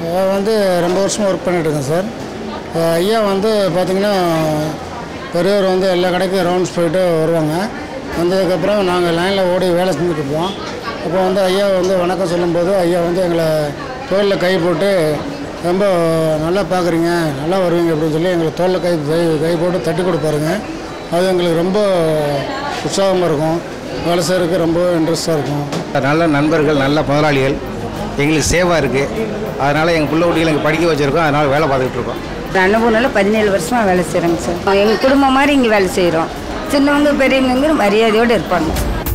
நான் வந்து ரொம்ப வருஷமாக ஒர்க் பண்ணிட்டு இருக்கேன் சார் அஹ் ஐயா வந்து பார்த்திங்கன்னா பெரியவர் வந்து எல்லா கடைக்கும் ரவுண்ட்ஸ் போயிட்டு வருவாங்க வந்ததுக்கப்புறம் நாங்கள் லைனில் ஓடி வேலை செஞ்சுட்டு இருப்போம் அப்போ வந்து ஐயா வந்து வணக்கம் சொல்லும்போது ஐயா வந்து எங்களை தோளில் கை போட்டு ரொம்ப நல்லா பார்க்குறீங்க நல்லா வருவீங்க அப்படின்னு சொல்லி எங்களுக்கு தோளில் கை கை கை போட்டு தட்டி கொடுப்பாருங்க அது எங்களுக்கு ரொம்ப உற்சாகமாக இருக்கும் வேலை செய்கிறதுக்கு ரொம்ப இன்ட்ரெஸ்ட்டாக இருக்கும் நல்ல நண்பர்கள் நல்ல முதலாளிகள் எங்களுக்கு சேவாக இருக்குது அதனால் எங்கள் பிள்ளை குட்டிகளை எங்கள் படிக்க வச்சுருக்கோம் அதனால் வேலை பார்த்துக்கிட்டு இருக்கோம் அன்னபூர்ணில் பதினேழு வருஷமாக வேலை செய்கிறேங்க சார் எங்கள் குடும்பம் மாதிரி இங்கே வேலை செய்கிறோம் சின்னவங்க பெரியவங்க மரியாதையோடு இருப்பாங்க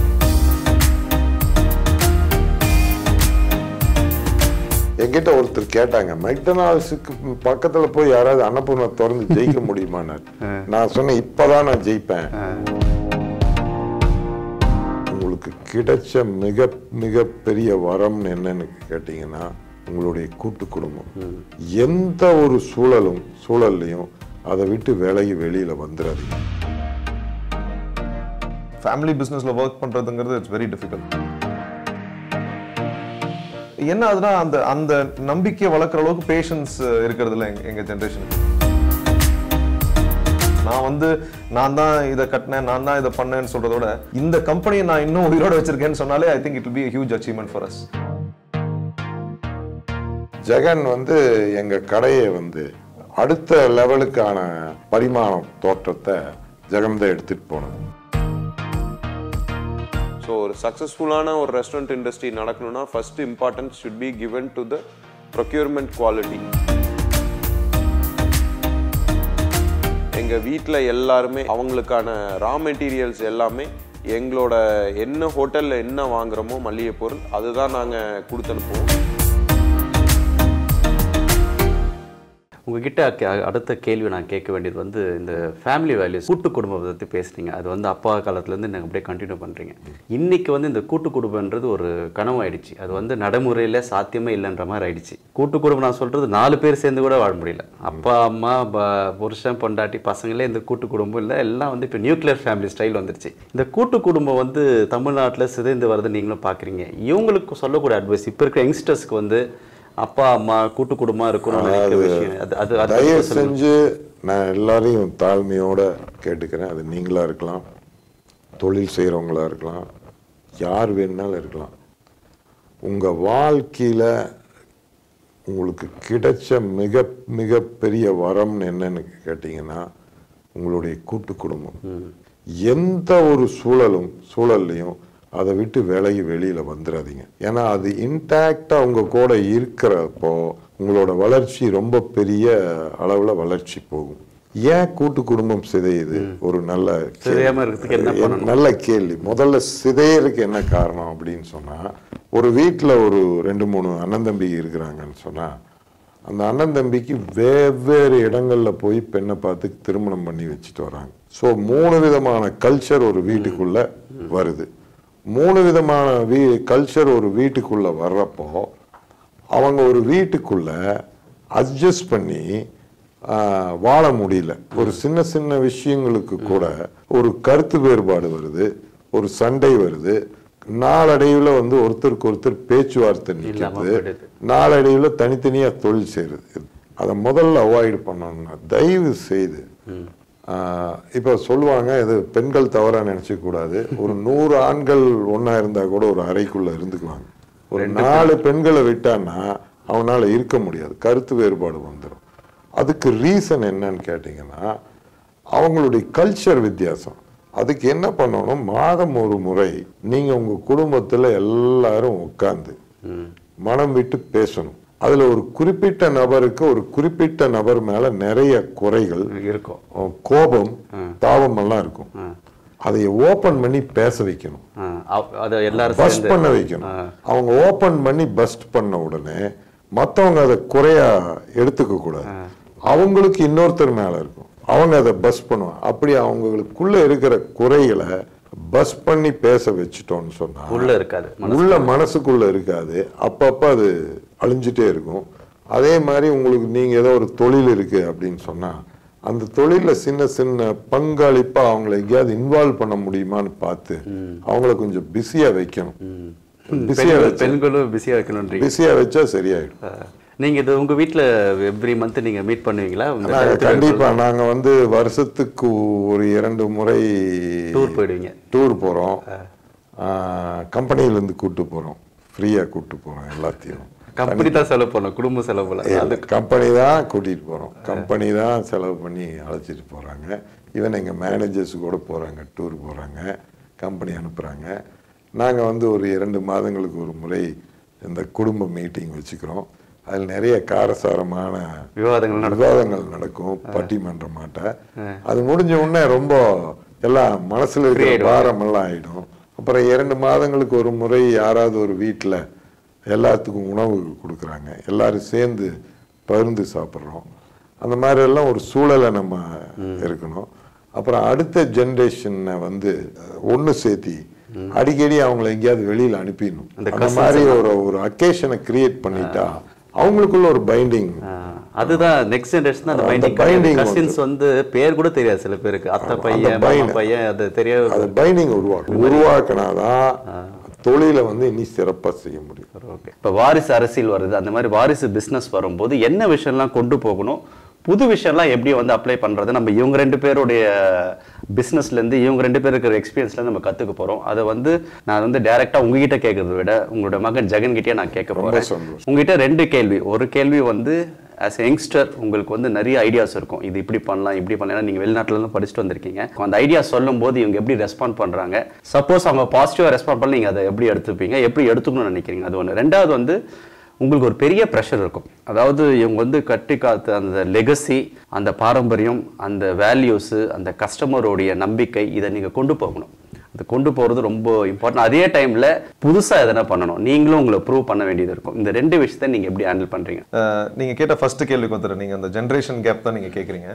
என்கிட்ட ஒருத்தர் கேட்டாங்க மெக்டனால்ஸுக்கு பக்கத்துல போய் யாராவது அன்னபூர்ணா திறந்து ஜெயிக்க முடியுமான்னு நான் சொன்னேன் இப்பதான் நான் ஜெயிப்பேன் உங்களுக்கு கிடைச்ச மிக மிக பெரிய வரம்னு என்னன்னு கேட்டீங்கன்னா உங்களுடைய கூட்டு குடும்பம் எந்த ஒரு சூழலும் சூழல்லையும் அதை விட்டு விலகி வெளியில வந்துடாதீங்க ஃபேமிலி பிஸ்னஸில் ஒர்க் பண்ணுறதுங்கிறது இட்ஸ் வெரி டிஃபிகல்ட் என்ன ஆகுதுன்னா அந்த அந்த நம்பிக்கையை வளர்க்குற அளவுக்கு பேஷன்ஸ் இருக்கிறதுல எங்க எங்கள் ஜென்ரேஷனுக்கு நான் வந்து நான் தான் இதை கட்டினேன் நான் தான் இதை பண்ணேன்னு சொல்றத விட இந்த கம்பெனியை நான் இன்னும் உயிரோட வச்சிருக்கேன்னு சொன்னாலே I think it will be a huge achievement for us Jagan வந்து எங்க கடையை வந்து அடுத்த லெவலுக்கான பரிமாணம் தோற்றத்தை ஜெகன் தான் எடுத்துட்டு போனது ஸோ ஒரு சக்ஸஸ்ஃபுல்லான ஒரு ரெஸ்டாரண்ட் இண்டஸ்ட்ரி நடக்கணும்னா first importance should be given to the procurement quality எங்கள் வீட்டில் எல்லாருமே அவங்களுக்கான ரா மெட்டீரியல்ஸ் எல்லாமே எங்களோட என்ன ஹோட்டலில் என்ன வாங்குறோமோ மளிகை பொருள் அதுதான் நாங்கள் கொடுத்து அனுப்புவோம் உங்ககிட்ட கே- அடுத்த கேள்வி நான் கேட்க வேண்டியது வந்து இந்த ஃபேமிலி வேல்யூஸ் கூட்டு குடும்பத்தை பற்றி பேசுனீங்க அது வந்து அப்பா காலத்துலேருந்து நீங்கள் அப்படியே கண்டினியூ பண்ணுறீங்க இன்னைக்கு வந்து இந்த கூட்டு குடும்பம்ன்றது ஒரு கனவு ஆயிடுச்சு அது வந்து நடைமுறையில் சாத்தியமே இல்லைன்ற மாதிரி ஆயிடுச்சு கூட்டு குடும்பம் நான் சொல்கிறது நாலு பேர் சேர்ந்து கூட வாழ முடியல அப்பா அம்மா ப- புருஷன் பொண்டாட்டி பசங்களே இந்த கூட்டு குடும்பம் இல்லை எல்லாம் வந்து இப்போ நியூக்ளியர் ஃபேமிலி ஸ்டைல் வந்துருச்சு இந்த கூட்டு குடும்பம் வந்து தமிழ்நாட்டில் சிதைந்து வருது நீங்களும் பார்க்குறீங்க இவங்களுக்கு சொல்லக்கூடிய அட்வைஸ் இப்போ இருக்கிற யங்ஸ்டர்ஸ்க்கு வந்து அப்பா அம்மா கூட்டு குடும்பமா இருக்கணும்னு நினைக்கிற விஷயம் அது அது அது தயவு பத்தி சொல்லுங்க. செஞ்சு நான் எல்லாரையும் தாழ்மையோட கேட்டுக்கிறேன் அது நீங்களா இருக்கலாம் தொழில் செய்கிறவங்களா இருக்கலாம் யார் வேணுனாலும் இருக்கலாம் உங்க வாழ்க்கையில உங்களுக்கு கிடைச்ச மிக மிக பெரிய வரம்னு என்னன்னு கேட்டீங்கன்னா உங்களுடைய கூட்டு குடும்பம் எந்த ஒரு சூழலும் சூழல்லையும் அதை விட்டு விலகி வெளியில வந்துடாதீங்க ஏன்னா அது இன்டாக்டா உங்க கூட இருக்கிறப்போ உங்களோட வளர்ச்சி ரொம்ப பெரிய அளவுல வளர்ச்சி போகும் ஏன் கூட்டு குடும்பம் சிதையுது ஒரு நல்ல கேள்வி. சிதையாம இருக்கிறதுக்கு என்ன பண்ணணும்? நல்ல கேள்வி முதல்ல சிதையறதுக்கு என்ன காரணம் அப்படின்னு சொன்னா ஒரு வீட்டில் ஒரு ரெண்டு மூணு அண்ணன் தம்பி இருக்கிறாங்கன்னு சொன்னா அந்த அண்ணன் தம்பிக்கு வெவ்வேறு இடங்கள்ல போய் பெண்ணை பார்த்து திருமணம் பண்ணி வச்சுட்டு வராங்க ஸோ மூணு விதமான கல்ச்சர் ஒரு வீட்டுக்குள்ள வருது மூணு விதமான வீ கல்ச்சர் ஒரு வீட்டுக்குள்ள வர்றப்போ அவங்க ஒரு வீட்டுக்குள்ள அட்ஜஸ்ட் பண்ணி ஆஹ், வாழ முடியல ஒரு சின்ன சின்ன விஷயங்களுக்கு கூட ஒரு கருத்து வேறுபாடு வருது ஒரு சண்டை வருது நாளடைவில் வந்து ஒருத்தருக்கு ஒருத்தர் பேச்சுவார்த்தை நிற்கிறது போயிடுது. நாளடைவில் தனித்தனியா தொழில் செய்யறது அதை முதல்ல அவாய்ட் பண்ணணும்னா தயவு செய்து ஆஹ், இப்போ சொல்லுவாங்க இது பெண்கள் தவறா நினைச்சுக்க கூடாது ஒரு நூறு ஆண்கள் ஒண்ணா இருந்தா கூட ஒரு அறைக்குள்ள இருந்துக்குவாங்க ஒரு நாலு பெண்களை விட்டான்னா அவனால இருக்க முடியாது கருத்து வேறுபாடு வந்துடும் அதுக்கு ரீசன் என்னன்னு கேட்டிங்கன்னா அவங்களுடைய கல்ச்சர் வித்தியாசம் அதுக்கு என்ன பண்ணணும் மாதம் ஒரு முறை நீங்க உங்க குடும்பத்துல எல்லாரும் உட்கார்ந்து மனம் விட்டு பேசணும் அதுல ஒரு குறிப்பிட்ட நபருக்கு ஒரு குறிப்பிட்ட நபர் மேல நிறைய குறைகள் இருக்கும் அஹ், கோபம் தாபம் எல்லாம் இருக்கும் அதை ஓபன் பண்ணி பேச வைக்கணும் ஆ, அவ்- அதை எல்லாரும் பஸ்ட் சேர்ந்து பண்ண வைக்கணும் அவங்க ஓபன் பண்ணி பஸ்ட் பண்ண உடனே மத்தவங்க அதை குறையா எடுத்துக்க கூடாது அவங்களுக்கு இன்னொருத்தர் மேல இருக்கும் அவங்க அதை பஸ் பண்ணுவாங்க அப்படி அவங்களுக்குள்ள இருக்கிற குறைகளை பஸ் பண்ணி பேச வச்சுட்டோம்னு சொன்னா உள்ள இருக்காது உள்ள மனசுக்குள்ள இருக்காது அப்பப்ப அது அழிஞ்சிட்டே இருக்கும் அதே மாதிரி உங்களுக்கு நீங்க ஏதோ ஒரு தொழில் இருக்கு அப்படின்னு சொன்னா அந்த தொழில்ல சின்ன சின்ன பங்களிப்பா அவங்களை எங்கேயாவது இன்வால்வ் பண்ண முடியுமான்னு பார்த்து அவங்கள கொஞ்சம் பிஸியா வைக்கணும் பிஸியா பெண்கள் வச்சு பெண்களும் பிஸியாக வைக்கணுன்றீங்க பிஸியா வச்சா சரியாயிடும் நீங்க இது உங்க வீட்ல எவ்ரி மந்த் நீங்க மீட் பண்ணுவீங்களா இந்த நாங்க கருத்து கண்டிப்பா நாங்க வந்து வருஷத்துக்கு ஒரு இரண்டு முறை டூர் போயிடுவீங்க டூர் போறோம் கம்பெனில இருந்து கூட்டு போறோம் ஃப்ரீயா கூட்டு போறோம் எல்லாத்தையும் கம்பெனி தான் செலவு பண்ணோம் குடும்ப செலவு பண்ணல அது கம்பெனி தான் கூட்டிட்டு போறோம் கம்பெனி தான் செலவு பண்ணி அழைச்சிட்டு போறாங்க ஈவன் எங்க மேனேஜர்ஸ் கூட போறாங்க டூர் போறாங்க கம்பெனி அனுப்புறாங்க நாங்க வந்து ஒரு இரண்டு மாதங்களுக்கு ஒரு முறை இந்த குடும்ப மீட்டிங் வச்சுக்கிறோம் அதில் நிறைய காரசாரமான விவாதங்கள் நடக்கும். விவாதங்கள் நடக்கும் பட்டிமன்றமாட்ட அது முடிஞ்ச உடனே ரொம்ப எல்லாம் மனசுல இருக்கிற ஆயிடுவாங்க. பாரம் எல்லாம் ஆயிடும் அப்புறம் இரண்டு மாதங்களுக்கு ஒரு முறை யாராவது ஒரு வீட்டில் எல்லாத்துக்கும் உணவு கொடுக்குறாங்க எல்லாரும் சேர்ந்து பகிர்ந்து சாப்பிட்றோம் அந்த மாதிரி எல்லாம் ஒரு சூழலை நம்ம இருக்கணும் அப்புறம் அடுத்த ஜென்ரேஷனை வந்து ஒன்று சேர்த்தி அடிக்கடி அவங்கள எங்கேயாவது வெளியில அனுப்பிடணும் அந்த அந்த மாதிரி ஒரு ஒரு அக்கேஷனை கிரியேட் பண்ணிட்டா அவங்களுக்குள்ள ஒரு பைண்டிங் ஆஹ் அதுதான் நெக்ஸ்ட் ஜெனரேஷன் அந்த அந்த பைண்டிங் binding கசின்ஸ் வந்து பேர் கூட தெரியாது சில பேருக்கு அத்தை பையன் மாமா bind- பையன் அது தெரியாது அது பைண்டிங் உருவாக்கணும் உருவாக்கினாதான் தொழிலை வந்து இனி சிறப்பா செய்ய முடியும் ஓகே இப்போ வாரிசு அரசியல் வருது அந்த மாதிரி வாரிசு பிஸ்னஸ் வரும்போது என்ன விஷயம்லாம் கொண்டு போகணும் புது விஷயம்லாம் எப்படி வந்து அப்ளை பண்ணுறது நம்ம இவங்க ரெண்டு பேருடைய பிஸ்னஸ்லேருந்து இவங்க ரெண்டு பேர் இருக்கிற எக்ஸ்பீரியன்ஸ்லேருந்து நம்ம கற்றுக்க போகிறோம் அதை வந்து நான் வந்து டேரெக்டாக உங்ககிட்ட கேட்கறத விட உங்களோட மகன் ஜெகன் கிட்டே நான் கேட்க போகிறேன் சந்தோஷம். உங்ககிட்ட ரெண்டு கேள்வி ஒரு கேள்வி வந்து ஆஸ் யங்ஸ்டர் உங்களுக்கு வந்து நிறைய ஐடியாஸ் இருக்கும் இது இப்படி பண்ணலாம் இப்படி பண்ணலாம் ஏன்னா நீங்கள் வெளிநாட்டிலலாம் படிச்சுட்டு வந்திருக்கீங்க அந்த ஐடியா சொல்லும் போது இவங்க எப்படி ரெஸ்பாண்ட் பண்ணுறாங்க சப்போஸ் அவங்க பாசிட்டிவாக ரெஸ்பாண்ட் பண்ணல நீங்கள் அதை எப்படி எடுத்துப்பீங்க எப்படி எடுத்துக்கணும்னு நினைக்கிறீங்க அது ஒன்று ரெண்டாவது வந்து உங்களுக்கு ஒரு பெரிய ப்ரெஷர் இருக்கும் அதாவது இவங்க வந்து கட்டி காத்த அந்த லெகசி அந்த பாரம்பரியம் அந்த வேல்யூஸு அந்த கஸ்டமருடைய நம்பிக்கை இதை நீங்கள் கொண்டு போகணும் அது கொண்டு போகிறது ரொம்ப இம்பார்ட்டன்ட் அதே டைமில் புதுசாக எதனா பண்ணணும் நீங்களும் உங்களை ப்ரூவ் பண்ண வேண்டியது இருக்கும் இந்த ரெண்டு விஷயத்தை நீங்கள் எப்படி ஹேண்டில் பண்ணுறீங்க அஹ் நீங்க கேட்ட ஃபர்ஸ்ட் கேள்விக்கு வந்துடுறேன் நீங்க அந்த ஜென்ரேஷன் கேப் தான் நீங்க கேக்குறீங்க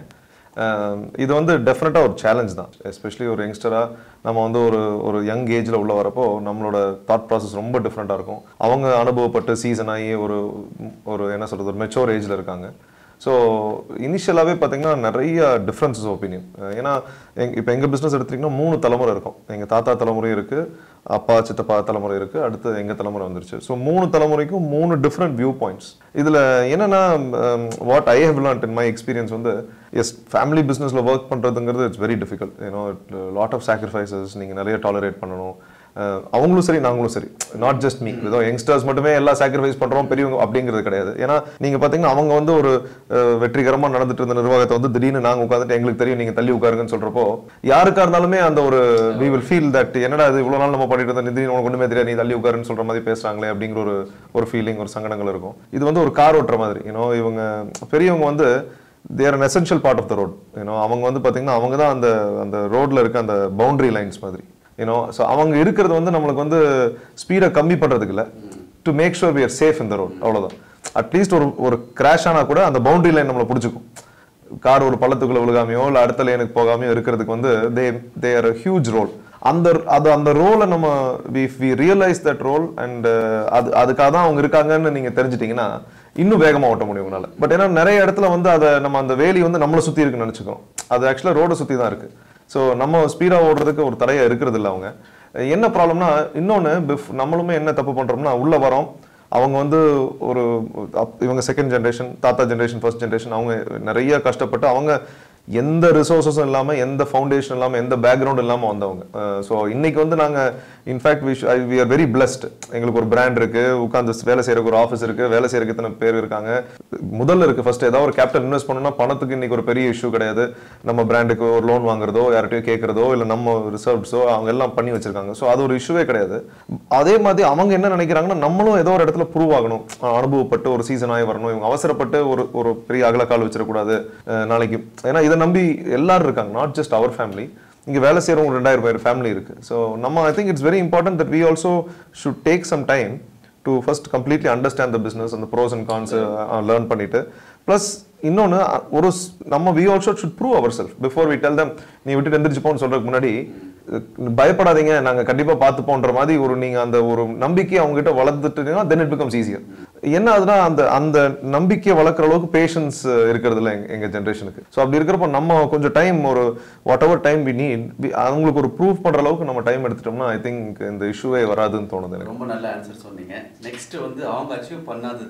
அஹ் இது வந்து டெஃபினட்டாக ஒரு சேலஞ்ச் தான் எஸ்பெஷலி ஒரு யங்ஸ்டரா நம்ம வந்து ஒரு ஒரு யங் ஏஜ்ல உள்ள வரப்போ நம்மளோட தாட் ப்ராசஸ் ரொம்ப டிஃப்ரெண்ட்டாக இருக்கும் அவங்க அனுபவப்பட்டு சீசன் ஆகி ஒரு ஒரு என்ன சொல்றது ஒரு மெச்சோர் ஏஜ்ல இருக்காங்க ஸோ இனிஷியலாகவே பார்த்தீங்கன்னா நிறைய டிஃப்ரென்சஸ் ஒப்பீனியன் ஏன்னா எங் இப்போ எங்கள் பிஸ்னஸ் எடுத்திங்கன்னா மூணு தலைமுறை இருக்கும் எங்கள் தாத்தா தலைமுறையும் இருக்குது அப்பா சித்தப்பா தலைமுறை இருக்குது அடுத்து எங்கள் தலைமுறை வந்துருச்சு ஸோ மூணு தலைமுறைக்கும் மூணு டிஃப்ரெண்ட் வியூ பாயிண்ட்ஸ் இதில் என்னென்னா what I have learned in my experience வந்து எஸ் ஃபேமிலி பிஸ்னஸில் ஒர்க் பண்ணுறதுங்கிறது it's very difficult you know lot of sacrifices நீங்கள் நிறைய டாலரேட் பண்ணணும் அஹ் அவங்களும் சரி நாங்களும் சரி நாட் ஜஸ்ட் மீ ஏதோ யங்ஸ்டர்ஸ் மட்டுமே எல்லாம் சாக்ரிஃபைஸ் பண்றோம் பெரியவங்க அப்படிங்கிறது கிடையாது ஏன்னா நீங்க பாத்தீங்கன்னா அவங்க வந்து ஒரு அஹ், வெற்றிகரமா நடந்துட்டு இருந்த நிர்வாகத்தை வந்து திடீர்னு நாங்க உட்காந்துட்டு எங்களுக்கு தெரியும் நீங்க தள்ளி உட்காருங்கன்னு சொல்றப்போ யாருக்கா இருந்தாலுமே அந்த ஒரு வி வில் ஃபீல் தட் என்னடா இது இவ்வளவு நாள் நம்ம பண்ணிட்டு இருந்த திடீர்னு உனக்கு ஒண்ணுமே தெரியாது நீ தள்ளி உட்காருன்னு சொல்ற மாதிரி பேசுறாங்களே அப்படிங்கிற ஒரு ஒரு ஃபீலிங் ஒரு சங்கடங்கள் இருக்கும் இது வந்து ஒரு கார் ஓட்டுற மாதிரி யூனோ இவங்க பெரியவங்க வந்து they're an essential part of the road you know அவங்க வந்து பாத்தீங்கன்னா அவங்க தான் அந்த அந்த ரோட்ல இருக்க அந்த பவுண்டரி லைன்ஸ் மாதிரி யூனோ ஸோ அவங்க இருக்கிறது வந்து நம்மளுக்கு வந்து ஸ்பீடை கம்மி பண்ணுறதுக்கு இல்லை to make sure we are safe in the road அவ்வளோதான் அட்லீஸ்ட் ஒரு ஒரு கிராஷ் ஆனால் கூட அந்த பவுண்டரி லைன் நம்மளை பிடிச்சிக்கும் கார் ஒரு பள்ளத்துக்குள்ள விழுகாமையோ இல்லை அடுத்த லைனுக்கு போகாமையோ இருக்கிறதுக்கு வந்து they they are huge role அந்த அது அந்த ரோலை நம்ம we we realise that role and அது அதுக்காக தான் அவங்க இருக்காங்கன்னு நீங்கள் தெரிஞ்சிட்டிங்கன்னா இன்னும் வேகமாக ஓட்ட முடியும் உங்களால் பட் ஏன்னா நிறைய இடத்துல வந்து அதை நம்ம அந்த வேலி வந்து நம்மளை சுற்றி இருக்குன்னு நினச்சிக்கிறோம் அது ஆக்சுவலாக ரோடை சுற்றி தான் இருக்குது ஸோ நம்ம ஸ்பீடாக ஓடுறதுக்கு ஒரு தடையா இருக்கிறது இல்லை அவங்க என்ன ப்ராப்ளம்னா இன்னொன்று பிஃப் நம்மளுமே என்ன தப்பு பண்ணுறோம்னா உள்ளே வரோம் அவங்க வந்து ஒரு அப்- இவங்க செகண்ட் ஜென்ரேஷன் தாத்தா ஜென்ரேஷன் ஃபர்ஸ்ட் ஜென்ரேஷன் அவங்க நிறைய கஷ்டப்பட்டு அவங்க எந்த ரிசோர்ஸஸும் இல்லாமல் எந்த ஃபவுண்டேஷன் இல்லாமல் எந்த பேக்ரவுண்ட் இல்லாமல் வந்தவங்க ஸோ இன்னைக்கு வந்து நாங்கள் in fact we we are very blessed எங்களுக்கு ஒரு பிராண்ட் இருக்கு உட்காந்து வேலை செய்யறதுக்கு ஒரு ஆஃபீஸ் இருக்கு வேலை செய்யறதுக்கு இத்தனை பேர் இருக்காங்க முதல்ல இருக்கு ஃபர்ஸ்ட் ஏதாவது ஒரு கேபிட்டல் இன்வெஸ்ட் பண்ணணும்னா பணத்துக்கு இன்னைக்கு ஒரு பெரிய இஷ்யூ கிடையாது நம்ம பிராண்டுக்கு ஒரு லோன் வாங்குறதோ யார்கிட்டயோ கேட்கறதோ இல்லை நம்ம ரிசர்வ்ஸோ அவங்க எல்லாம் பண்ணி வச்சிருக்காங்க ஸோ அது ஒரு இஷ்யூவே கிடையாது அதே மாதிரி அவங்க என்ன நினைக்கிறாங்கன்னா நம்மளும் ஏதோ ஒரு இடத்துல ப்ரூவ் ஆகணும் அஹ் அனுபவப்பட்டு ஒரு சீசன் ஆகி வரணும் இவங்க அவசரப்பட்டு ஒரு ஒரு பெரிய அகலக்கால் வச்சிடக்கூடாது அஹ் நாளைக்கு ஏன்னா இதை நம்பி எல்லாரும் இருக்காங்க நாட் ஜஸ்ட் அவர் ஃபேமிலி இங்க வேலை செய்யறவங்க ரெண்டாயிரம் பேர் ஃபேமிலி இருக்கு ஸோ நம்ம I think it's very important that we also should take some time to first completely understand the business அந்த ப்ரோஸ் அண்ட் கான்ஸ் லேர்ன் பண்ணிட்டு ப்ளஸ் இன்னொன்று ஒரு ஸ்- நம்ம we also should prove our self before we tell them நீ விட்டுட்டு எந்திரிச்சு போன்னு சொல்றதுக்கு முன்னாடி அஹ், பயப்படாதீங்க நாங்க கண்டிப்பா பார்த்துப்போன்ற மாதிரி ஒரு நீங்க அந்த ஒரு நம்பிக்கையை அவங்க கிட்ட வளர்த்துட்டீங்கன்னா தென் இட் பிகம்ஸ் ஈஸியர் என்ன ஆகுதுன்னா அந்த அந்த நம்பிக்கையை வளர்க்குற அளவுக்கு பேஷன்ஸ் இருக்கிறது இல்லை எங்க ஜென்ரேஷனுக்கு ஸோ அப்படி இருக்கிறப்ப நம்ம கொஞ்சம் டைம் ஒரு whatever time we need அவங்களுக்கு ஒரு ப்ரூஃப் பண்ற அளவுக்கு நம்ம டைம் எடுத்துட்டோம்னா ஐ திங்க் இந்த இஷ்யூவே வராதுன்னு தோணுது எனக்கு ரொம்ப நல்ல ஆன்சர் சொன்னீங்க நெக்ஸ்ட் வந்து அவங்க அச்சீவ் பண்ணாதது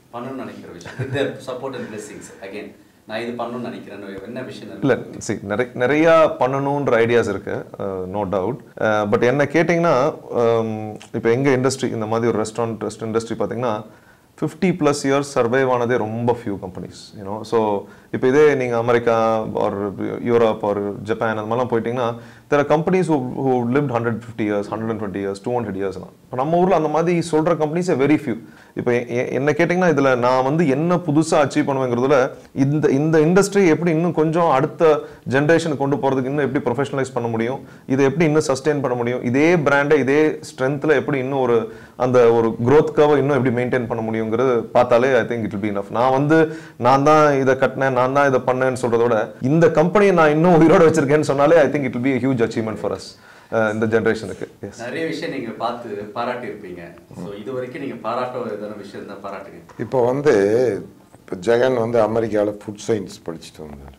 பண்ணணும்னு நினைக்கிற விஷயம் with support and blessings again நான் இது பண்ணணும்னு நினைக்கிறேன் என்ன விஷயம் இல்லை சி நிறைய நிறையா பண்ணணுன்ற ஐடியாஸ் இருக்கு நோ டவுட் பட் என்ன கேட்டிங்கன்னா இப்போ எங்கள் இண்டஸ்ட்ரி இந்த மாதிரி ஒரு ரெஸ்டாரண்ட் ரெஸ்ட் இண்டஸ்ட்ரி பார்த்தீங்கன்னா ஃபிஃப்டி ப்ளஸ் இயர்ஸ் சர்வைவ் ஆனதே ரொம்ப ஃபியூ கம்பெனிஸ் யூனோ ஸோ இப்போ இதே நீங்கள் அமெரிக்கா ஒரு யூரோப் ஒரு ஜப்பான் அந்த மாதிரிலாம் போயிட்டீங்கன்னா there are companies who lived hundred fifty years hundred and twenty years two hundred இயர்ஸ்லாம் இப்போ நம்ம ஊரில் அந்த மாதிரி சொல்கிற கம்பெனிஸ் வெரி ஃபியூ இப்போ என்ன கேட்டிங்கன்னா இதில் நான் வந்து என்ன புதுசாக அச்சீவ் பண்ணுவேங்கிறதுல இந்த இந்த இண்டஸ்ட்ரி எப்படி இன்னும் கொஞ்சம் அடுத்த ஜென்ரேஷனுக்கு கொண்டு போகிறதுக்கு இன்னும் எப்படி ப்ரொஃபஷனலைஸ் பண்ண முடியும் இதை எப்படி இன்னும் சஸ்டெயின் பண்ண முடியும் இதே பிராண்டை இதே ஸ்ட்ரென்த்தில் எப்படி இன்னும் ஒரு அந்த ஒரு growth curve இன்னும் எப்படி மெயின்டைன் பண்ண முடியுங்கிறது பார்த்தாலே I think it be enough நான் வந்து நான் தான் இதை கட்டினேன் நான் தான் இதை பண்ணேன்னு சொல்றத விட இந்த கம்பெனியை நான் இன்னும் உயிரோட வச்சிருக்கேன்னு சொன்னாலே I think it be huge achievement for us இந்த ஜென்ரேஷனுக்கு எஸ் நிறைய விஷயம் நீங்க பார்த்து பாராட்டி இருப்பீங்க ஸோ இது வரைக்கும் நீங்க பாராட்ட எதான விஷயம் தான் பாராட்டுங்க இப்போ வந்து இப்போ ஜெகன் வந்து அமெரிக்காவில் ஃபுட் சயின்ஸ் படிச்சுட்டு வந்தார்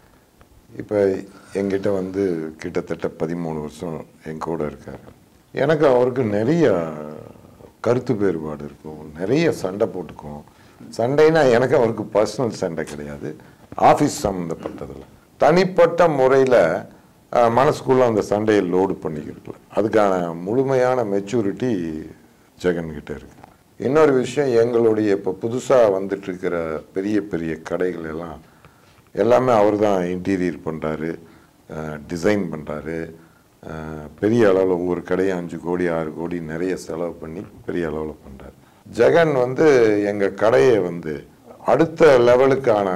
இப்போ எங்கிட்ட வந்து கிட்டத்தட்ட பதிமூணு வருஷம் என் கூட இருக்காரு எனக்கு அவருக்கு நிறைய கருத்து வேறுபாடு இருக்கும் நிறைய சண்டை போட்டுக்குவோம் சண்டைனா எனக்கு அவருக்கு பர்சனல் சண்டை கிடையாது ஆஃபீஸ் சம்மந்தப்பட்டதில் தனிப்பட்ட முறையில் மனசுக்குள்ள அந்த சண்டையை லோடு பண்ணிக்கிறதுல அதுக்கான முழுமையான மெச்சூரிட்டி ஜெகன் கிட்ட இருக்கு இன்னொரு விஷயம் எங்களுடைய இப்போ புதுசாக வந்துட்டு இருக்கிற பெரிய பெரிய கடைகள் எல்லாம் எல்லாமே அவர் தான் இன்டீரியர் பண்ணுறாரு டிசைன் பண்ணுறாரு பெரிய அளவில் ஒவ்வொரு கடையும் அஞ்சு கோடி ஆறு கோடி நிறைய செலவு பண்ணி பெரிய அளவில் பண்ணுறாரு ஜெகன் வந்து எங்கள் கடையை வந்து அடுத்த லெவலுக்கான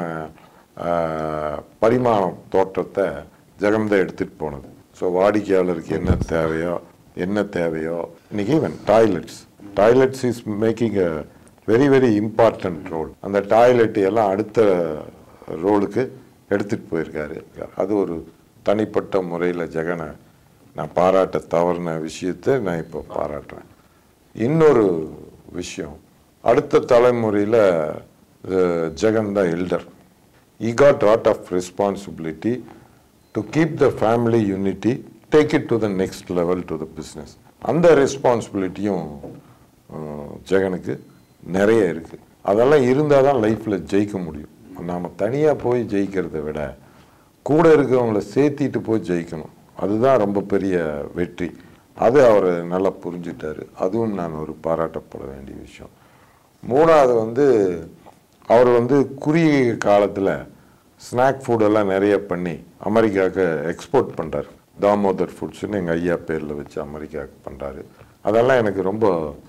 ஆஹ், பரிமாணம் தோற்றத்தை ஜெகன் தான் எடுத்துகிட்டு போனது ஸோ வாடிக்கையாளருக்கு என்ன தேவையோ என்ன தேவையோ இன்னைக்கு even toilets toilets is making a very very important role அந்த டாய்லெட் எல்லாம் அடுத்த ரோலுக்கு எடுத்துட்டு போயிருக்காரு அது ஒரு தனிப்பட்ட முறையில் ஜெகனை நான் பாராட்ட தவறின விஷயத்தை நான் இப்போ பாராட்டுறேன் இன்னொரு விஷயம் அடுத்த தலைமுறையில் ஜெகன் தான் elder he got lot of responsibility to keep the family unity take it to the next level to the business அந்த ரெஸ்பான்சிபிலிட்டியும் ஜெகனுக்கு நிறைய இருக்கு அதெல்லாம் இருந்தால் தான் லைஃப்பில் ஜெயிக்க முடியும் நாம் தனியாக போய் ஜெயிக்கிறத விட கூட இருக்கிறவங்கள சேர்த்திட்டு போய் ஜெயிக்கணும் அதுதான் ரொம்ப பெரிய வெற்றி அது அவர் நல்லா புரிஞ்சுட்டாரு அதுவும் நான் ஒரு பாராட்டப்பட வேண்டிய விஷயம் மூணாவது வந்து அவர் வந்து குறுகிய காலத்தில் ஸ்நாக் ஃபுட்டெல்லாம் நிறைய பண்ணி அமெரிக்காவுக்கு எக்ஸ்போர்ட் பண்ணுறாரு தாமோதர் ஃபுட்ஸ்னு எங்கள் ஐயா பேரில் வச்சு அமெரிக்காவுக்கு பண்ணுறாரு அதெல்லாம் எனக்கு ரொம்ப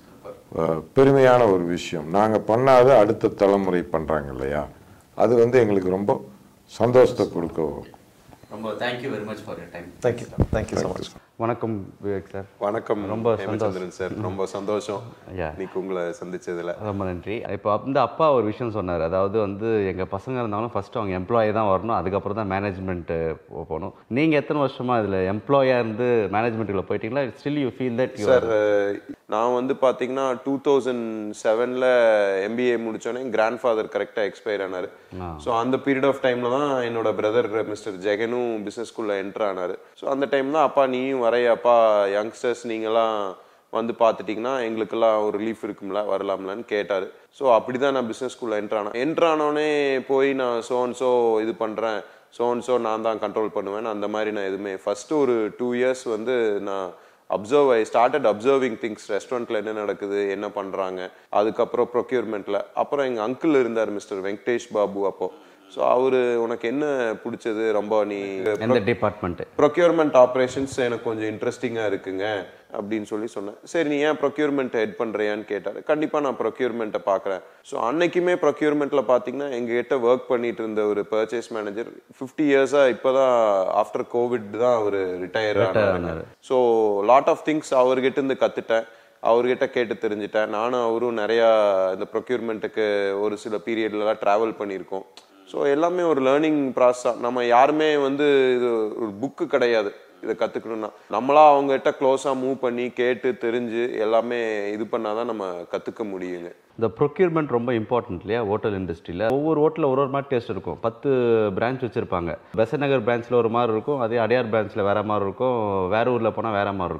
அஹ், பெருமையான ஒரு விஷயம் நாங்கள் பண்ணாத அடுத்த தலைமுறை பண்ணுறாங்க இல்லையா அது வந்து எங்களுக்கு ரொம்ப சந்தோஷத்தை கொடுக்க ரொம்ப thank you very much for your time thank you thank you so much வணக்கம் விவேக் சார் வணக்கம் ரொம்ப ஹேமச்சந்திரன் சார் ரொம்ப சந்தோஷம் Yeah. இன்னைக்கு உங்களை சந்திச்சதுல ரொம்ப நன்றி இப்போ வந்து அப்பா ஒரு விஷயம் சொன்னார் அதாவது வந்து எங்கள் பசங்க இருந்தாலும் ஃபர்ஸ்ட் அவங்க எம்ப்ளாயி தான் வரணும் அதுக்கப்புறம் தான் மேனேஜ்மெண்ட்டு போகணும் நீங்கள் எத்தனை வருஷமா இதில் எம்ப்ளாயாக இருந்து மேனேஜ்மெண்ட்டுக்குள்ள போயிட்டீங்களா still you feel that you sir நான் வந்து பாத்தீங்கன்னா டூ தௌசண்ட் செவனில் எம்பிஏ முடிச்சோடனே கிராண்ட் ஃபாதர் கரெக்டாக எக்ஸ்பயர் ஆனார் ஸோ அந்த பீரியட் ஆஃப் டைம்ல தான் என்னோட பிரதர் மிஸ்டர் ஜெகனும் பிஸ்னஸ் ஸ்கூலில் என்டர் ஆனார் ஸோ அந்த டைம் தான் அப்பா நீயும் வரையாப்பா யங்ஸ்டர்ஸ் நீங்களாம் வந்து பார்த்துட்டிங்கன்னா எங்களுக்கெல்லாம் ஒரு ரிலீஃப் இருக்கும்ல வரலாம்லன்னு கேட்டார் ஸோ அப்படி தான் நான் பிஸ்னஸ் ஸ்கூலில் என்ட்ரு ஆனேன் என்ட்ரு ஆனோடனே போய் நான் சோன் சோ இது பண்ணுறேன் சோன் சோ நான் தான் கண்ட்ரோல் பண்ணுவேன் அந்த மாதிரி நான் எதுவுமே ஃபஸ்ட்டு ஒரு டூ இயர்ஸ் வந்து நான் observe I started observing things ரெஸ்டாரண்ட்ல என்ன நடக்குது என்ன பண்றாங்க அதுக்கப்புறம் ப்ரொக்யூர்மெண்ட்ல அப்புறம் எங்க அங்கிள் இருந்தார் மிஸ்டர் வெங்கடேஷ் பாபு அப்போ ஸோ அவரு உனக்கு என்ன பிடிச்சது ரொம்ப நீ எந்த டிபார்ட்மெண்ட்டு ப்ரொக்யூர்மெண்ட் ஆப்ரேஷன்ஸ் எனக்கு கொஞ்சம் இன்ட்ரெஸ்டிங்காக இருக்குங்க அப்படின்னு சொல்லி சொன்னேன் சரி நீ ஏன் ப்ரொக்யூர்மெண்ட் ஹெட் பண்ணுறியான்னு கேட்டார் கண்டிப்பாக நான் ப்ரொக்யூர்மெண்ட்டை பார்க்குறேன் ஸோ அன்னைக்குமே ப்ரொக்யூர்மெண்ட்டில் பார்த்தீங்கன்னா எங்ககிட்ட ஒர்க் பண்ணிட்டு இருந்த ஒரு பர்ச்சேஸ் மேனேஜர் ஃபிஃப்டி இயர்ஸாக இப்போ தான் ஆஃப்டர் கோவிட் தான் அவர் ரிட்டையர் ஆனார் ஸோ லாட் ஆஃப் திங்ஸ் அவர்கிட்ட இருந்து கற்றுட்டேன் அவர்கிட்ட கேட்டு தெரிஞ்சுட்டேன் நானும் அவரும் நிறையா இந்த ப்ரொக்யூர்மெண்ட்டுக்கு ஒரு சில பீரியட்லலாம் ட்ராவல் பண்ணியிருக்கோம் ஸோ எல்லாமே ஒரு லேர்னிங் ப்ராசஸ் நம்ம யாருமே வந்து இது ஒரு புக்கு கிடையாது இதை கற்றுக்கணும்னா நம்மளா அவங்ககிட்ட க்ளோஸாக மூவ் பண்ணி கேட்டு தெரிஞ்சு எல்லாமே இது பண்ணாதான் நம்ம கற்றுக்க முடியுங்க இந்த ப்ரொக்யூர்மெண்ட் ரொம்ப இம்பார்ட்டன்ட் இல்லையா ஹோட்டல் இண்டஸ்ட்ரியில் ஒவ்வொரு ஹோட்டலில் ஒரு ஒரு மாதிரி டேஸ்ட் இருக்கும் பத்து பிரான்ச் வச்சுருப்பாங்க பெசநகர் பிரான்ச்சில் ஒரு மாதிரி இருக்கும் அதே அடையார் பிரான்ச்சில் வேற மாதிரி இருக்கும் வேற ஊரில் போனால் வேற மாதிரி இருக்கும்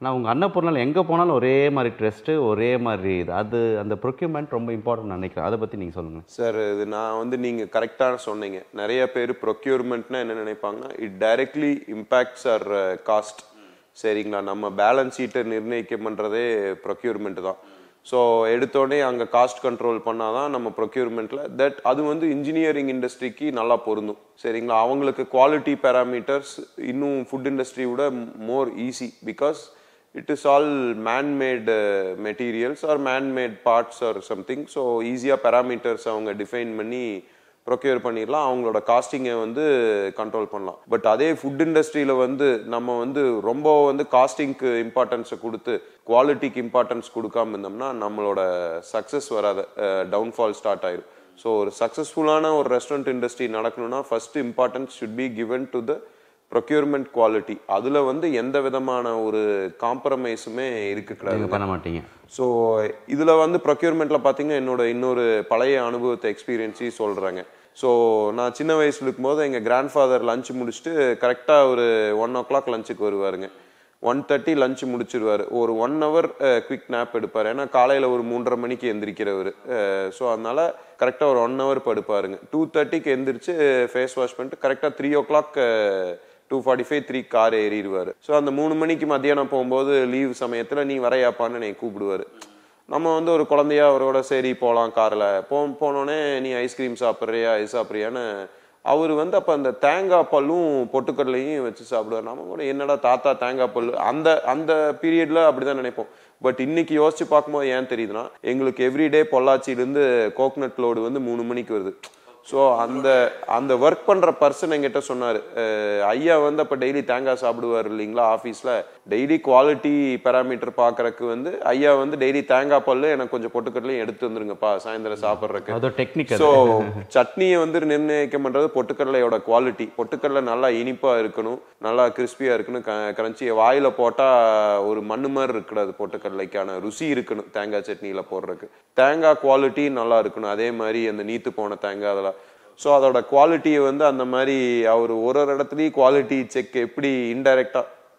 ஆனால் உங்கள் அன்னபூர்ணாவில் எங்கே போனாலும் ஒரே மாதிரி ட்ரெஸ்ட்டு ஒரே மாதிரி இது அது அந்த ப்ரொக்யூமெண்ட் ரொம்ப இம்பார்ட்டன்ட் நினைக்கிறேன் அதை பற்றி நீங்கள் சொல்லுங்கள் சார் இது நான் வந்து நீங்க கரெக்டா சொன்னீங்க நிறைய பேர் ப்ரொக்யூர்மெண்ட்னா என்ன நினைப்பாங்கன்னா it directly impacts our cost சரிங்களா நம்ம பேலன்ஸ் ஷீட்டை நிர்ணயிக்க பண்றதே ப்ரொக்யூர்மெண்ட் தான் ஸோ எடுத்தோடனே அங்கே காஸ்ட் கண்ட்ரோல் பண்ணாதான் நம்ம ப்ரொக்யூர்மெண்ட்ல தட் அது வந்து இன்ஜினியரிங் இண்டஸ்ட்ரிக்கு நல்லா பொருந்தும் சரிங்களா அவங்களுக்கு குவாலிட்டி பேராமீட்டர்ஸ் இன்னும் ஃபுட் இண்டஸ்ட்ரியோட more easy because it is all manmade materials or manmade parts or something so ஈஸியாக பேராமீட்டர்ஸ் அவங்க டிஃபைன் பண்ணி ப்ரொக்யூர் பண்ணிடலாம் அவங்களோட காஸ்டிங்கை வந்து கண்ட்ரோல் பண்ணலாம் பட் அதே ஃபுட் இண்டஸ்ட்ரியில் வந்து நம்ம வந்து ரொம்ப வந்து காஸ்டிங்க்கு இம்பார்ட்டன்ஸை கொடுத்து குவாலிட்டிக்கு இம்பார்ட்டன்ஸ் கொடுக்காம இருந்தோம்னா நம்மளோட சக்ஸஸ் வராத டவுன்ஃபால் ஸ்டார்ட் ஆயிரும் ஸோ ஒரு சக்ஸஸ்ஃபுல்லான ஒரு ரெஸ்டாரண்ட் இண்டஸ்ட்ரி நடக்கணும்னா first importance should be given to the procurement quality அதுல வந்து எந்த விதமான ஒரு காம்ப்ரமைஸுமே இருக்கக்கூடாது நீங்கள் பண்ண மாட்டீங்க ஸோ இதுல வந்து ப்ரொக்யூர்மெண்ட்ல பாத்தீங்கன்னா என்னோட இன்னொரு பழைய அனுபவத்தை எக்ஸ்பீரியன்ஸையும் சொல்றாங்க ஸோ நான் சின்ன வயசுல இருக்கும்போது எங்க கிராண்ட் ஃபாதர் லஞ்ச் முடிச்சுட்டு கரெக்டா ஒரு ஒன் ஓ கிளாக் லஞ்சுக்கு வருவாருங்க ஒன் தேர்ட்டி லஞ்ச் முடிச்சிருவாரு ஒரு ஒன் ஹவர் குவிக் நாப் எடுப்பாரு ஏன்னா காலையில ஒரு மூன்றரை மணிக்கு எந்திரிக்கிறவர் ஸோ அதனால கரெக்டா ஒரு ஒன் ஹவர் படுப்பாருங்க டூ தேர்ட்டிக்கு எந்திரிச்சு ஃபேஸ் வாஷ் பண்ணிட்டு கரெக்டா three o'clock two forty five three car ஏறிடுவார் ஸோ அந்த மூணு மணிக்கு மத்தியானம் போகும்போது லீவ் சமயத்தில் நீ வரையாப்பான்னு என்னை கூப்பிடுவார் நம்ம வந்து ஒரு குழந்தையா அவரோட சரி போகலாம் காரில் போ போனோடனே நீ ஐஸ்கிரீம் சாப்பிட்றியா இது சாப்பிட்றியான்னு அவர் வந்து அப்போ அந்த தேங்காய் பல்லும் பொட்டுக்கடலையும் வச்சு சாப்பிடுவார் நம்ம கூட என்னடா தாத்தா தேங்காய் பல் அந்த அந்த பீரியட்ல அப்படிதான் நினைப்போம் பட் இன்னைக்கு யோசிச்சு பார்க்கும்போது ஏன் தெரியுதுன்னா எங்களுக்கு எவ்ரிடே பொள்ளாச்சியிலேருந்து கோகனட் லோடு வந்து மூணு மணிக்கு வருது ஸோ அந்த அந்த ஒர்க் பண்ற பர்சன் என்கிட்ட சொன்னாரு அஹ் ஐயா வந்து அப்ப டெய்லி தேங்காய் சாப்பிடுவார் இல்லைங்களா ஆஃபீஸ்ல டெய்லி குவாலிட்டி பேராமீட்டர் பாக்குறதுக்கு வந்து ஐயா வந்து டெய்லி தேங்காய் பல்லு எனக்கு கொஞ்சம் பொட்டுக்கடலையும் எடுத்து வந்துருங்கப்பா சாயந்தரம் சாப்பிட்றதுக்கு அது டெக்னிக் ஸோ சட்னியை வந்து நிர்ணயிக்க பண்றது பொட்டுக்கடலையோட குவாலிட்டி பொட்டுக்கடலை நல்லா இனிப்பா இருக்கணும் நல்லா கிறிஸ்பியா இருக்கணும் கரஞ்சி வாயில போட்டா ஒரு மண்ணு மாதிரி இருக்கக்கூடாது பொட்டுக்கடலைக்கான ருசி இருக்கணும் தேங்காய் சட்னியில போடுறதுக்கு தேங்காய் குவாலிட்டி நல்லா இருக்கணும் அதே மாதிரி அந்த நீத்து போன தேங்காய் அதெல்லாம் ஸோ அதோட குவாலிட்டியை வந்து அந்த மாதிரி அவர் ஒரு ஒரு இடத்துலயும் குவாலிட்டி செக் எப்படி இன்டைரக்டா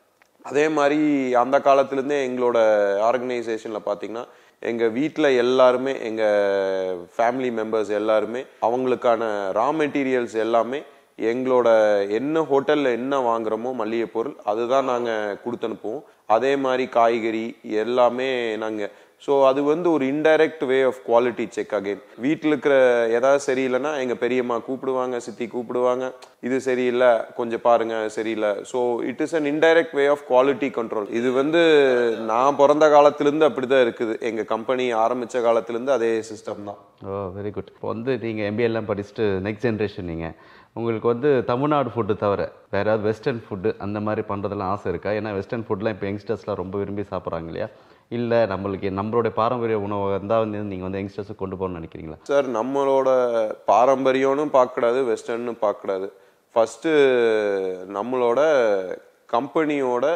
அதே மாதிரி அந்த காலத்துலேருந்தே எங்களோட ஆர்கனைசேஷனில் பார்த்தீங்கன்னா எங்கள் வீட்டில் எல்லாருமே எங்கள் ஃபேமிலி மெம்பர்ஸ் எல்லாருமே அவங்களுக்கான ரா மெட்டீரியல்ஸ் எல்லாமே எங்களோட என்ன ஹோட்டலில் என்ன வாங்குறோமோ மல்லிகை பொருள் அதுதான் நாங்கள் கொடுத்து அனுப்புவோம் அதே மாதிரி காய்கறி எல்லாமே நாங்கள் ஸோ அது வந்து ஒரு indirect way of quality check again வீட்டில் இருக்கிற ஏதாவது சரியில்லைன்னா எங்கள் பெரியம்மா கூப்பிடுவாங்க சித்தி கூப்பிடுவாங்க இது சரியில்லை கொஞ்சம் பாருங்க சரியில்லை so it is an indirect way of quality control இது வந்து நான் பிறந்த காலத்திலேருந்து அப்படி தான் இருக்குது எங்கள் கம்பெனி ஆரம்பித்த காலத்திலேருந்து அதே சிஸ்டம் தான் ஓ வெரி குட் இப்போ வந்து நீங்கள் MBA எல்லாம் படிச்சுட்டு நெக்ஸ்ட் ஜென்ரேஷன் நீங்கள் உங்களுக்கு வந்து தமிழ்நாடு ஃபுட்டு தவிர வேற ஏதாவது வெஸ்டர்ன் ஃபுட்டு அந்த மாதிரி பண்ணுறதுலாம் ஆசை இருக்கா ஏன்னா வெஸ்டர்ன் ஃபுட்லாம் இப்போ யங்ஸ்டர்ஸ்லாம் ரொம்ப விரும்பி சாப்பிட்றாங்க இல்லையா இல்லை நம்மளுக்கு நம்மளுடைய பாரம்பரிய உணவு இருந்தால் வந்து நீங்கள் வந்து யங்ஸ்டர்ஸை கொண்டு போகணும்னு நினைக்கிறீங்களா சார் நம்மளோட பாரம்பரியம்னு பார்க்கக்கூடாது வெஸ்டர்ன்னு பார்க்கக்கூடாது ஃபஸ்ட்டு நம்மளோட கம்பெனியோட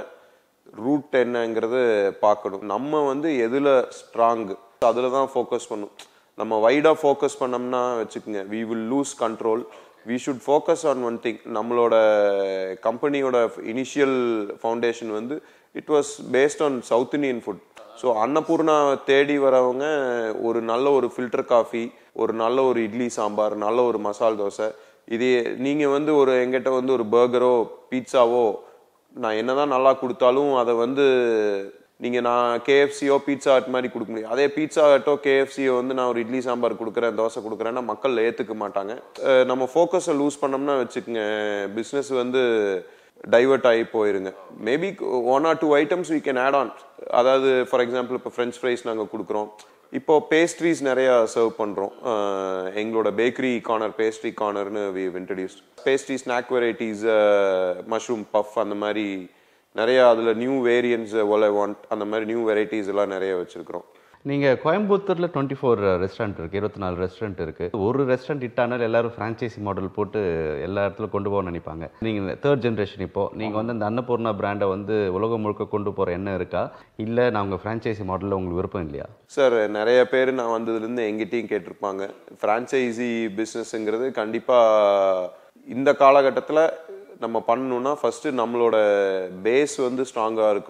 ரூட் என்னங்கிறது பார்க்கணும் நம்ம வந்து எதில் ஸ்ட்ராங்கு அதில் தான் ஃபோக்கஸ் பண்ணும் நம்ம வைடாக ஃபோக்கஸ் பண்ணோம்னா வச்சுக்கோங்க we will lose control we should focus on one thing நம்மளோட கம்பெனியோட இனிஷியல் ஃபவுண்டேஷன் வந்து it was based on South Indian food so Annapurna தேடி வரவங்க ஒரு நல்ல ஒரு ஃபில்டர் காஃபி ஒரு நல்ல ஒரு இட்லி சாம்பார் நல்ல ஒரு மசால் தோசை இதே நீங்கள் வந்து ஒரு எங்கிட்ட வந்து ஒரு பர்கரோ பீட்சாவோ நான் என்னதான் நல்லா கொடுத்தாலும் அதை வந்து நீங்கள் நான் கேஎஃப்சியோ பீட்சா ஹட் மாதிரி கொடுக்க முடியும் அதே பீட்சா ஹட்டோ கேஎஃப்சியோ வந்து நான் ஒரு இட்லி சாம்பார் கொடுக்குறேன் தோசை கொடுக்குறேன்னா மக்கள் ஏற்றுக்க மாட்டாங்க அஹ் நம்ம ஃபோக்கஸை லூஸ் பண்ணோம்னா வச்சுக்கோங்க பிஸ்னஸ் வந்து டைவர்ட் ஆகி போயிருங்க maybe one or two items we can add on அதாவது ஃபார் எக்ஸாம்பிள் இப்போ ஃப்ரெஞ்ச் ஃப்ரைஸ் நாங்கள் கொடுக்குறோம் இப்போ பேஸ்ட்ரீஸ் நிறைய சர்வ் பண்றோம் அஹ் எங்களோட பேக்கரி கார்னர் பேஸ்ட்ரி கார்னர்னு we introduced pastry snack varieties mushroom puff அந்த மாதிரி நிறைய அதுல நியூ வேரியன்ஸ் ஒலை வாண்ட் அந்த மாதிரி நியூ வெரைட்டிஸ் எல்லாம் நிறைய வச்சிருக்கிறோம் நீங்கள் கோயம்புத்தூரில் டுவெண்ட்டி ஃபோர் ரெஸ்டாரண்ட் இருக்குது இருபத்தி நாலு ரெஸ்டாரண்ட் இருக்குது ஒரு ரெஸ்டாரண்ட் இட்டானால் எல்லாரும் ஃப்ரான்ச்சைசி மாடல் போட்டு எல்லா இடத்துல கொண்டு போக நினைப்பாங்க நீங்கள் தேர்ட் ஜென்ரேஷன் இப்போது நீங்கள் வந்து அந்த அன்னபூர்ணா பிராண்டை வந்து உலகம் முழுக்க கொண்டு போகிற எண்ணம் இருக்கா இல்லை நான் உங்கள் ஃப்ரான்ச்சைசி மாடலில் உங்களுக்கு விருப்பம் இல்லையா சார் நிறைய பேர் நான் வந்ததுலேருந்து எங்கிட்டையும் கேட்டிருப்பாங்க ஃப்ரான்ச்சைசி பிஸ்னஸ்ங்கிறது கண்டிப்பாக இந்த காலகட்டத்தில் நம்ம பண்ணணும்னா ஃபஸ்ட்டு நம்மளோட பேஸ் வந்து ஸ்ட்ராங்காக இருக்கணும்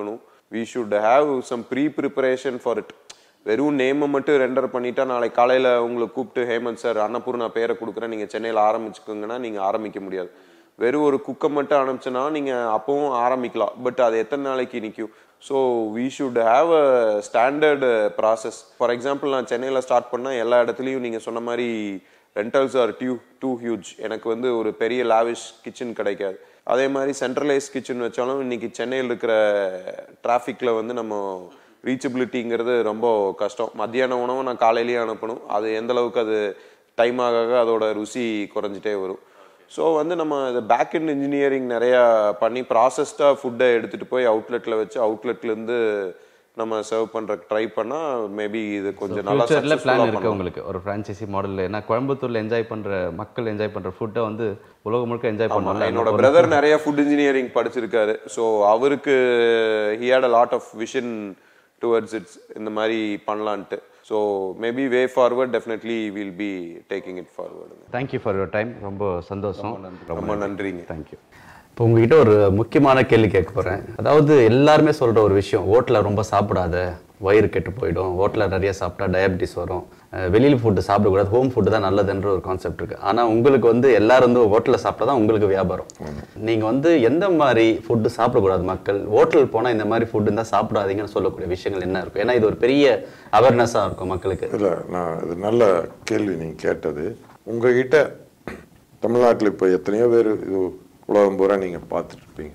we should have some pre preparation for it வெறும் நேமை மட்டும் ரெண்டர் பண்ணிட்டா நாளைக்கு காலையில் உங்களை கூப்பிட்டு ஹேமந்த் சார் அன்னபூர்ணா பேரை கொடுக்குறேன் நீங்கள் சென்னையில் ஆரம்பிச்சுக்கோங்கன்னா நீங்கள் ஆரம்பிக்க முடியாது வெறும் ஒரு குக்கை மட்டும் அனுப்பிச்சுன்னா நீங்கள் அப்பவும் ஆரம்பிக்கலாம் பட் அது எத்தனை நாளைக்கு நிற்கும் so we should have a standard process for example நான் சென்னையில் ஸ்டார்ட் பண்ணால் எல்லா இடத்துலையும் நீங்கள் சொன்ன மாதிரி rentals are due to huge எனக்கு வந்து ஒரு பெரிய லாவிஷ் கிச்சன் கிடைக்காது அதே மாதிரி சென்ட்ரலைஸ் கிச்சன் வச்சாலும் இன்னைக்கு சென்னையில் இருக்கிற டிராஃபிக்கில் வந்து நம்ம ரீச்சபிலிட்டிங்கிறது ரொம்ப கஷ்டம் மத்தியான உணவு நான் காலையிலேயே அனுப்பணும் அது எந்த அளவுக்கு அது டைம் ஆக ஆக அதோட ருசி குறைஞ்சிட்டே வரும் ஸோ வந்து நம்ம இந்த பேக் அண்ட் இன்ஜினியரிங் நிறையா பண்ணி ப்ராசஸ்டாக ஃபுட்டை எடுத்துகிட்டு போய் அவுட்லெட்டில் வச்சு அவுட்லெட்லேருந்து நம்ம சர்வ் பண்ணுற ட்ரை பண்ணால் மேபி இது கொஞ்சம் நல்லா ஃபியூச்சரில் successful-ஆ பிளான் இருக்கு பண்ணலாம். உங்களுக்கு ஒரு ஃப்ரான்ச்சைசி மாடலில் ஏன்னா கோயம்புத்தூர்ல என்ஜாய் பண்ற மக்கள் என்ஜாய் பண்ற ஃபுட்டை வந்து உலகம் முழுக்க என்ஜாய் ஆமா, பண்ணுவாங்க என்னோட பிரதர் நிறைய ஃபுட் இன்ஜினியரிங் படிச்சிருக்காரு ஸோ அவருக்கு he had a lot of vision towards it's இந்த மாதிரி பண்ணலான்ட்டு so maybe way forward definitely will be taking it ஃபார்வர்டுங்க தேங்க்யூ ஃபார் யுவர் டைம் ரொம்ப சந்தோஷம் ரொம்ப நன்றிங்க தேங்க்யூ இப்போ உங்ககிட்ட ஒரு முக்கியமான கேள்வி கேட்க போகிறேன் அதாவது எல்லாருமே சொல்கிற ஒரு விஷயம் ஹோட்டலில் ரொம்ப சாப்பிடாத வயிறு கெட்டு போயிடும் ஹோட்டலில் நிறைய சாப்பிட்டா டயபிட்டிஸ் வரும் அஹ் வெளியில் ஃபுட்டு சாப்பிடக்கூடாது ஹோம் ஃபுட்டு தான் நல்லதுன்ற ஒரு கான்செப்ட் இருக்குது ஆனால் உங்களுக்கு வந்து எல்லாரும் வந்து ஹோட்டலில் சாப்பிட்டா தான் உங்களுக்கு வியாபாரம் நீங்கள் வந்து எந்த மாதிரி ஃபுட்டு சாப்பிடக்கூடாது மக்கள் ஹோட்டல் போனால் இந்த மாதிரி ஃபுட்டு இருந்தால் சாப்பிடாதீங்கன்னு சொல்லக்கூடிய விஷயங்கள் என்ன இருக்கும் ஏன்னா இது ஒரு பெரிய அவேர்னஸாக இருக்கும் மக்களுக்கு இல்லை நான் இது நல்ல கேள்வி நீங்கள் கேட்டது உங்ககிட்ட தமிழ்நாட்டில் இப்போ எத்தனையோ பேர் இது உலகம் பூரா நீங்கள் பார்த்துட்ருப்பீங்க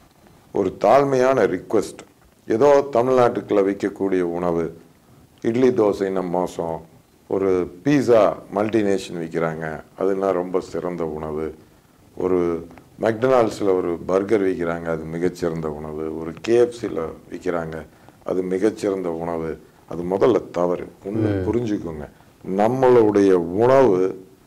ஒரு தாழ்மையான ரிக்வெஸ்ட் ஏதோ தமிழ்நாட்டுக்குள்ள விற்கக்கூடிய உணவு இட்லி தோசைன்னா மோசம் ஒரு பீஸா மல்டிநேஷன் விற்கிறாங்க அதுனா ரொம்ப சிறந்த உணவு ஒரு மெக்டனால்ட்ஸில் ஒரு பர்கர் விற்கிறாங்க அது மிகச்சிறந்த உணவு ஒரு கேஎஃப்சியில் விற்கிறாங்க அது மிகச்சிறந்த உணவு அது முதல்ல தவறு ஒன்று புரிஞ்சுக்கோங்க நம்மளுடைய உணவு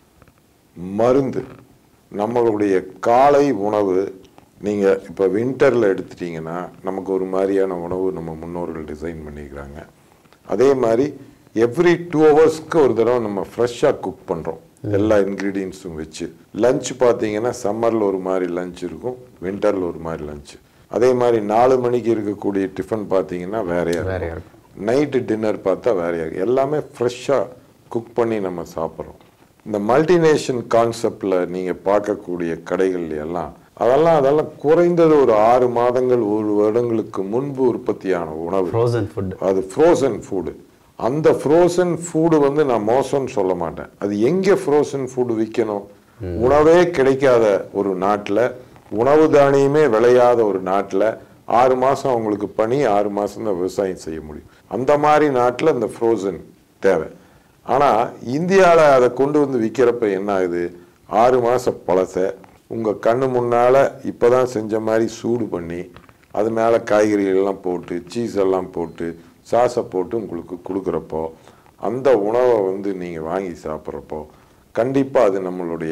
மருந்து நம்மளுடைய காலை உணவு நீங்கள் இப்போ வின்டரில் எடுத்துட்டீங்கன்னா நமக்கு ஒரு மாதிரியான உணவு நம்ம முன்னோர்கள் டிசைன் பண்ணிக்கிறாங்க அதே மாதிரி எவ்ரி டூ ஹவர்ஸ்க்கு ஒரு தடவை நம்ம ஃப்ரெஷ்ஷாக குக் பண்ணுறோம் எல்லா இன்க்ரீடியன்ஸும் வச்சு லஞ்ச் பார்த்தீங்கன்னா சம்மரில் ஒரு மாதிரி லஞ்ச் இருக்கும் வின்டரில் ஒரு மாதிரி லஞ்ச் அதே மாதிரி நாலு மணிக்கு இருக்கக்கூடிய டிஃபன் பார்த்தீங்கன்னா வேறையா வேறையா இருக்கும் நைட்டு டின்னர் பார்த்தா வேறையா இருக்கும் எல்லாமே ஃப்ரெஷ்ஷாக குக் பண்ணி நம்ம சாப்பிட்றோம் இந்த மல்டிநேஷன் கான்செப்டில் நீங்கள் பார்க்கக்கூடிய கடைகள் எல்லாம் அதெல்லாம் அதெல்லாம் குறைந்தது ஒரு ஆறு மாதங்கள் ஒரு வருடங்களுக்கு முன்பு உற்பத்தியான உணவு ஃப்ரோசன் ஃபுட் அது ஃப்ரோசன் ஃபுட்டு அந்த ஃப்ரோசன் ஃபுட்டு வந்து நான் மோசம்னு சொல்ல மாட்டேன் அது எங்கே ஃப்ரோசன் ஃபுட் விற்கணும் உணவே கிடைக்காத ஒரு நாட்டில் உணவு தானியமே விளையாத ஒரு நாட்டில் ஆறு மாதம் அவங்களுக்கு பணி ஆறு மாதம் தான் விவசாயம் செய்ய முடியும் அந்த மாதிரி நாட்டில் இந்த ஃப்ரோசன் தேவை ஆனால் இந்தியாவில் அதை கொண்டு வந்து விற்கிறப்ப என்ன ஆகுது ஆறு மாதம் பழசை உங்கள் கண்ணு முன்னால் இப்போ தான் செஞ்ச மாதிரி சூடு பண்ணி அது மேலே காய்கறிகள் எல்லாம் போட்டு சீஸ் எல்லாம் போட்டு சாஸை போட்டு உங்களுக்கு கொடுக்குறப்போ அந்த உணவை வந்து நீங்கள் வாங்கி சாப்பிட்றப்போ கண்டிப்பாக அது நம்மளுடைய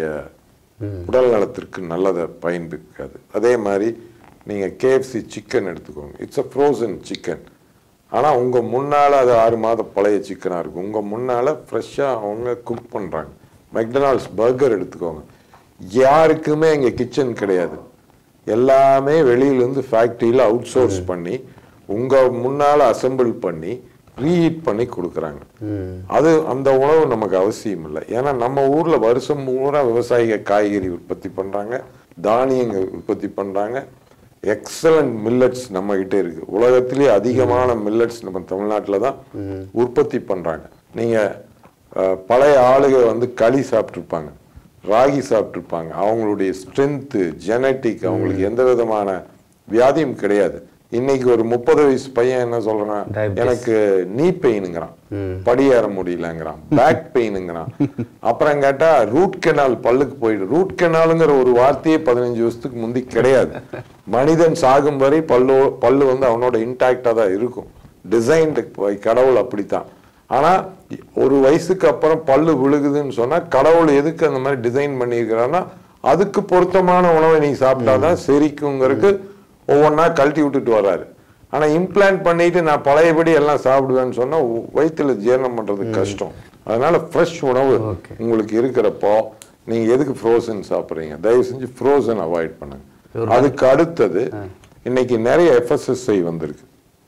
உடல் நலத்திற்கு நல்லதை பயன்படுத்தாது அதே மாதிரி நீங்கள் கேஎஃப்சி சிக்கன் எடுத்துக்கோங்க இட்ஸ் அ ஃப்ரோசன் சிக்கன் ஆனால் உங்கள் முன்னால் அது ஆறு மாத பழைய சிக்கனாக இருக்கும் உங்கள் முன்னால் ஃப்ரெஷ்ஷாக அவங்க குக் பண்ணுறாங்க மெக்டனால்ட்ஸ் பர்கர் எடுத்துக்கோங்க யாருக்குமே இங்கே கிச்சன் கிடையாது எல்லாமே வெளியிலேருந்து ஃபேக்ட்ரியில் அவுட் சோர்ஸ் பண்ணி உங்கள் முன்னால் அசெம்பிள் பண்ணி ரீஹீட் பண்ணி கொடுக்குறாங்க அது அந்த உணவு நமக்கு அவசியம் இல்லை ஏன்னா நம்ம ஊரில் வருஷம் பூரா விவசாயிக காய்கறி உற்பத்தி பண்ணுறாங்க தானியங்கள் உற்பத்தி பண்ணுறாங்க எக்ஸலண்ட் மில்லட்ஸ் நம்ம கிட்ட இருக்கு உலகத்திலேயே அதிகமான மில்லட்ஸ் நம்ம தமிழ்நாட்டில் தான் உற்பத்தி பண்றாங்க நீங்க அஹ், பழைய ஆளுக வந்து களி சாப்பிட்ருப்பாங்க ராகி சாப்பிட்ருப்பாங்க அவங்களுடைய ஸ்ட்ரென்த்து ஜெனட்டிக் அவங்களுக்கு எந்த விதமான வியாதியும் கிடையாது இன்னைக்கு ஒரு முப்பது வயசு பையன் என்ன சொல்றான் Diabetes. எனக்கு நீ பெயினுங்கிறான் படியேற முடியலங்கிறான் பேக் பெயினுங்கிறான் அப்புறம் கேட்டா ரூட் கெனால் பல்லுக்கு போயிடு ரூட் கெனாலுங்கிற ஒரு வார்த்தையே பதினஞ்சு வருஷத்துக்கு முந்தி கிடையாது மனிதன் சாகும் வரை பல்லு பல்லு வந்து அவனோட இன்டாக்டா தான் இருக்கும் டிசைன்டு கடவுள் அப்படித்தான் ஆனா ஒரு வயசுக்கு அப்புறம் பல்லு விழுகுதுன்னு சொன்னா கடவுள் எதுக்கு அந்த மாதிரி டிசைன் பண்ணியிருக்கிறான்னா அதுக்கு பொருத்தமான உணவை நீ சாப்பிட்டாதான் செரிக்குங்கிறதுக்கு ஒவ்வொன்றா கழட்டி விட்டுட்டு வர்றாரு ஆனா இம்ப்ளான்ட் பண்ணிட்டு நான் பழையபடி எல்லாம் சாப்பிடுவேன்னு சொன்னா உ- வயித்துல ஜீரணம் பண்றது கஷ்டம் அதனால ஃப்ரெஷ் உணவு உங்களுக்கு இருக்கிறப்போ நீங்க எதுக்கு ஃப்ரோசன் சாப்பிடுறீங்க தயவு செஞ்சு ஃப்ரோசன் அவாய்ட் பண்ணுங்க அதுக்கு அடுத்தது இன்னைக்கு நிறைய எஃப்எஸ்எஸ்ஐ வந்திருக்கு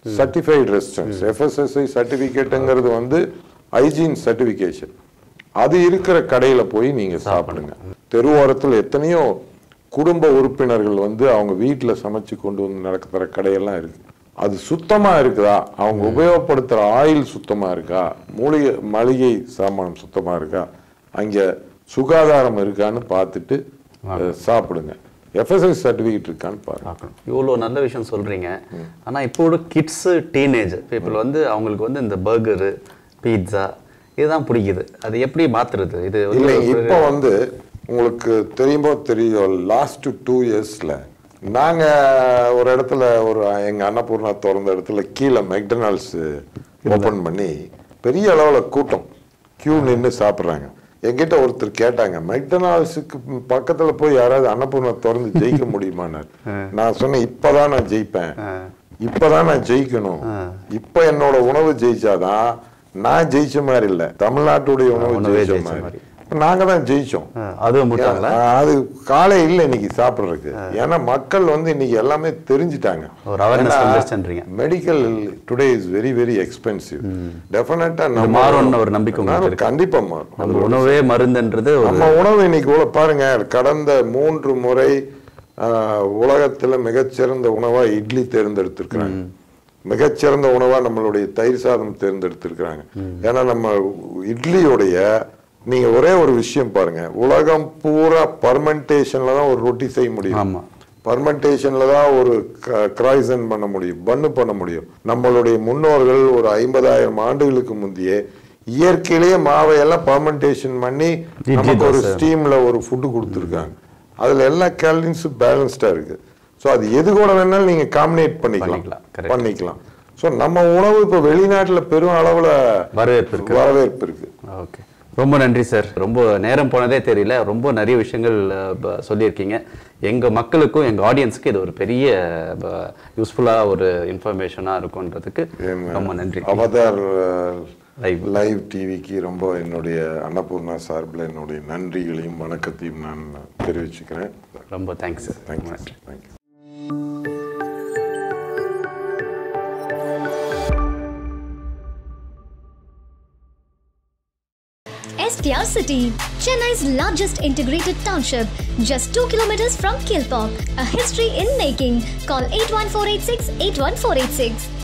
சர்டிஃபைடு ரெஸ்டாரண்ட்ஸ் எஃப்எஸ்எஸ்ஐ சர்டிஃபிகேட்டுங்கிறது வந்து ஹைஜீன் சர்டிஃபிகேஷன் அது இருக்கிற கடையில போய் நீங்க சாப்பிடுங்க தெருவோரத்தில் எத்தனையோ குடும்ப உறுப்பினர்கள் வந்து அவங்க வீட்டுல சமைச்சு கொண்டு வந்து நடக்கிற கடையெல்லாம் இருக்கு அது சுத்தமா இருக்குதா அவங்க உபயோகப்படுத்துற ஆயில் சுத்தமா இருக்கா மூலிகை மளிகை சாமானம் சுத்தமா இருக்கா அங்க சுகாதாரம் இருக்கான்னு பார்த்துட்டு அஹ், சாப்பிடுங்க எஃப்எஸ்ஐ சர்டிஃபிகேட் இருக்கான்னு பாருங்க பார்க்கணும் இவ்வளோ நல்ல விஷயம் சொல்கிறீங்க ஆனால் இப்போ உள்ள கிட்ஸு டீனேஜ் பீப்புள் வந்து அவங்களுக்கு வந்து இந்த பர்கரு பீட்சா இதுதான் பிடிக்குது அது எப்படி மாத்துறது இது வந்து இல்லை ஒரு- இப்போ வந்து உங்களுக்கு தெரியுமோ தெரியும் லாஸ்ட் டூ இயர்ஸ்ல நாங்க ஒரு இடத்துல ஒரு எங்க அன்னபூர்ணா திறந்த இடத்துல கீழே மெக்டனால்ட்ஸ் ஓபன் பண்ணி பெரிய அளவுல கூட்டம் கியூ நின்னு சாப்பிடுறாங்க என்கிட்ட ஒருத்தர் கேட்டாங்க மெக்டனால்ட்ஸுக்கு பக்கத்துல போய் யாராவது அன்னபூர்ணா திறந்து ஜெயிக்க முடியுமான்னார் நான் சொன்னேன் இப்பதான் நான் ஜெயிப்பேன் இப்பதான் நான் ஜெயிக்கணும் இப்ப என்னோட உணவு ஜெயிச்சாதான் நான் ஜெயிச்ச மாதிரி இல்ல தமிழ்நாட்டுடைய உணவு உணவே ஜெயிச்ச ஜெயிச்ச மாதிரி மாதிரி. நாங்க தான் ஜெயிச்சோம் ஆ, அதுவும் விட்டாங்களா ஆ, அது காலை இல்லை இன்னைக்கு சாப்பிடுறதுக்கு ஏன்னா மக்கள் வந்து இன்னைக்கு எல்லாமே தெரிஞ்சுட்டாங்க ஒரு awareness வந்துருச்சுன்றீங்க. Medical today is very very expensive டெஃபினட்டா இது மாறும்னு ஒரு நம்பிக்கை உங்களுக்கு இருக்கு. கண்டிப்பா மாறும் நம்ம உணவே மருந்துன்றது ஒரு நம்ம உணவு இன்னைக்கு உள்ள- பாருங்க கடந்த மூன்று முறை ஆ, உலகத்துல மிகச்சிறந்த உணவா இட்லி தேர்ந்தெடுத்திருக்கிறாங்க மிகச்சிறந்த உணவா நம்மளுடைய தயிர் சாதம் தேர்ந்தெடுத்திருக்கிறாங்க ஏன்னா நம்ம இட்லியோடைய நீங்க ஒரே ஒரு விஷயம் பாருங்க உலகம் பூரா பர்மெண்டேஷன்ல தான் ஒரு ரொட்டி செய்ய முடியும் ஆமா பர்மெண்டேஷன்ல தான் ஒரு கிராய்சன் பண்ண முடியும் பன்னு பண்ண முடியும் நம்மளுடைய முன்னோர்கள் ஒரு ஐம்பதாயிரம் ஆண்டுகளுக்கு முந்தைய இயற்கையிலேயே மாவை எல்லாம் பர்மெண்டேஷன் பண்ணி இட்லி நமக்கு ஒரு தோசை. ஸ்டீம்ல ஒரு ஃபுட்டு கொடுத்துருக்காங்க அதுல எல்லா கேலரிஸும் பேலன்ஸ்டா இருக்கு ஸோ அது எது கூட வேணாலும் நீங்க காம்பினேட் பண்ணிக்கலாம் பண்ணிக்கலாம், correct. பண்ணிக்கலாம் ஸோ நம்ம உணவு இப்போ வெளிநாட்டுல பெரும் அளவுல வரவேற்பு இருக்கு வரவேற்பு இருக்கு ஓகே ரொம்ப நன்றி சார் ரொம்ப நேரம் போனதே தெரியல ரொம்ப நிறைய விஷயங்கள் அஹ், ப- சொல்லியிருக்கீங்க எங்க மக்களுக்கும் எங்க ஆடியன்ஸுக்கு இது ஒரு பெரிய யூஸ்ஃபுல்லாக ஒரு இன்ஃபர்மேஷனாக இருக்கும்ன்றதுக்கு ரொம்ப நன்றி அவதார் Live. லைவ் டிவிக்கு ரொம்ப என்னுடைய அன்னபூர்ணா சார்பில் என்னுடைய நன்றிகளையும் வணக்கத்தையும் நான் தெரிவிச்சுக்கிறேன் ரொம்ப தேங்க்ஸ் சார் தேங்க்யூ நன்றி thank you SKR City, Chennai's largest integrated township, just 2 kilometers from Kilpop. A history in making. Call 81486 81486.